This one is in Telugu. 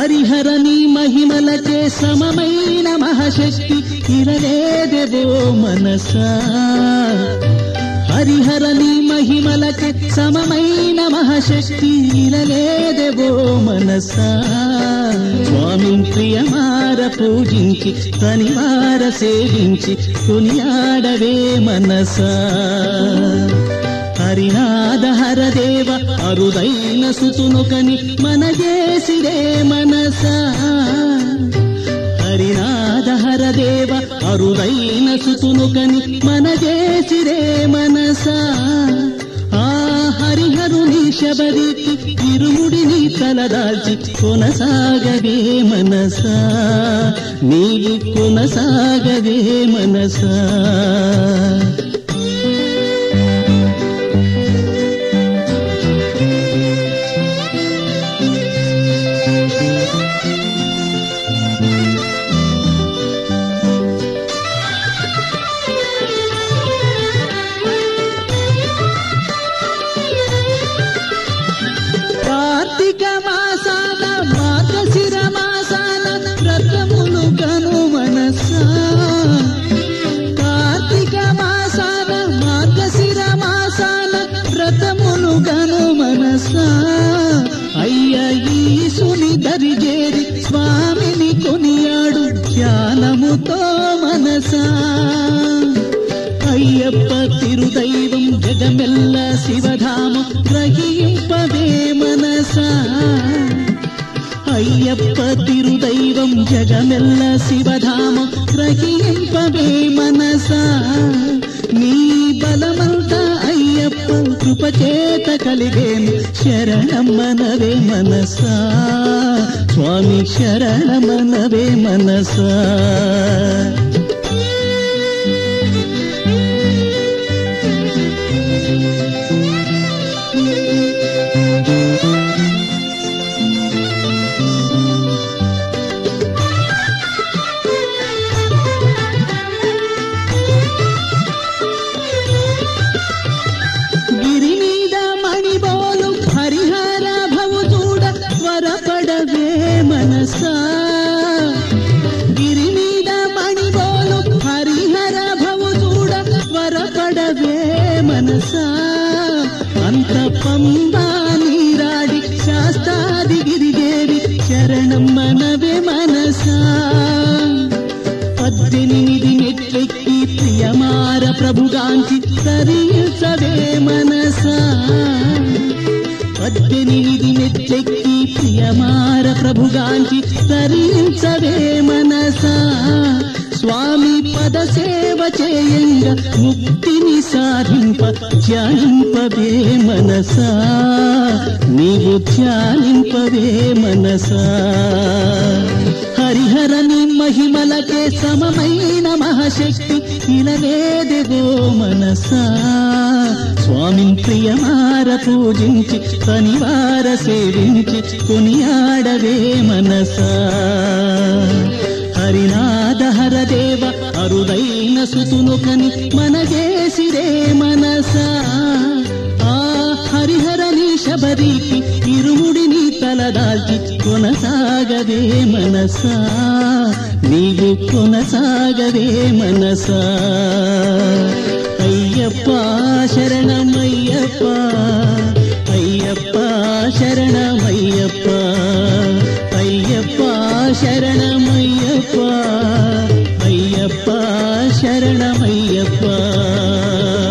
హరిహరని మహిమలచే సమమైన మహాశక్తి ఇరలేదెవో మనసా హరిహరని మహిమలచే సమమైన మహాశక్తి ఇరలేదెవో మనసా స్వామి ప్రియమార పూజించి తనివార సేవించి కొనియాడవే మనసా హరినాథ హరదేవ అరుదైన సుతునుకని మనజేసిరే మనసా హరినాథ హరదేవ అరుదైన సుతునుకని మనజేసిరే మనసా ఆ హరిహరుని శబరికి ఇరుముడిని తలదాల్చి కొనసాగవే మనసా నీవు కొనసాగవే మనసా కార్తీక మాసాన మార్గశిర మాసాన వ్రతములు గను మనసా కార్తీక మాసాన మార్గశిర మాసాన వ్రతములు గను మనసా అయ్య ఈసుని దరిజేరి స్వామిని కొనియాడు ధ్యానముతో మనసా అయ్యప్ప తిరుదైవం జగమెల్ల శివధామం గ్రహింపవే మనసా అయ్యప్ప తిరుదైవం జగమెల్ల శివధామం గ్రహింపవే మనసా నీ బలమంతా అయ్యప్ప కృపచేత కలిగేను శరణమనవే మనసా స్వామి శరణమనవే మనసా గిరి మీద మణిబోలు హరిహర భవు చూడ త్వరపడవే మనసా గిరి మీద మణిబోలు హరిహర భవు చూడ త్వరపడవే మనసా అంత పంబా నీరాడి శాస్తాది గిరిదేవి శరణం మనవే మనసా పద్దెనిమిది మెట్లెక్కి ప్రియమార ప్రభుగాంచి తరించవే మనసా పద్దెనిమిది మెట్లెక్కి ప్రియమార ప్రభుగాంచి తరించవే మనసా స్వామి పద సేవ చేయంగా ముక్తిని సాధింప ధ్యానింపవే మనసా నీవు ధ్యానింపవే మనసా హరిహరని మహిమలకే సమమైన మహాశక్తి ఇలవేదెగో మనసా స్వామిని ప్రియమార పూజించి పనివార సేవించి కొనియాడవే మనసా హరినాథ హరదేవ అరుదైన సుతునుకని మనగేసిరే మనసా ఆ హరిహరని శబరికి ఇరుముడిని తలదాల్చి కొనసాగవే మనసా నీవు కొనసాగవే మనసా అయ్యప్ప శరణమయ్యప్ప అయ్యప్ప శరణమయ్యప్ప అయ్యప్ప శరణమయ్యప్ప అయ్యప్ప శరణమయ్యప్ప